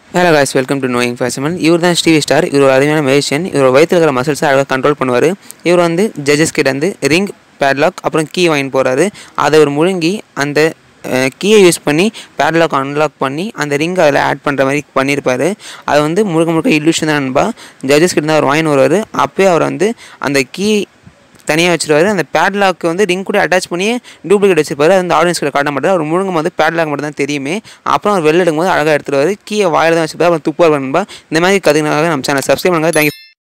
hello guys welcome to knowing ஃபேஷமன் இவர் தான் ஸ்டீவி ஸ்டார் இவர் ஒரு அருமையான மேஜிஷியன் இவர் வயிற்றில் இருக்கிற மசில்ஸை அழகாக கண்ட்ரோல் பண்ணுவார் இவர் வந்து ஜட்ஜஸ் கிட்ட வந்து ரிங் பேட்லாக் அப்புறம் கீ வாங்கி போகிறாரு அதை ஒரு முழுங்கி அந்த கீயை யூஸ் பண்ணி பேட்லாக் அன்லாக் பண்ணி அந்த ரிங் அதில் ஆட் பண்ணுற மாதிரி பண்ணியிருப்பாரு அது வந்து முழுக்க முழுக்க இல்லூஷன் தான் நண்பா ஜட்ஜஸ் கிட்ட தான் அவர் வாங்கின்னு வருவார் அப்போயே அவர் வந்து அந்த கீ தனியாக வச்சிருவாரு அந்த பேட்லாக்கு வந்து ரிங் கூட அட்டாச் பண்ணி டூப்ளிகேட் வச்சிருப்பாரு அது வந்து ஆடியன்ஸ் கிட்ட காட்ட மாட்டார் அவர் முழுங்கும் போது பேட்லாக் மட்டும் தான் தெரியுமே அப்புறம் அவர் வெளில எடுக்கும்போது அழகாக எடுத்துருவாரு கீயை வாயில் தான் வச்சிருப்பாரு அப்புறம் துப்பார் நண்பா இந்த மாதிரி கதைகளாக நம்ம சேனல் சப்ஸ்கிரைப் பண்ணுங்க தேங்க்யூ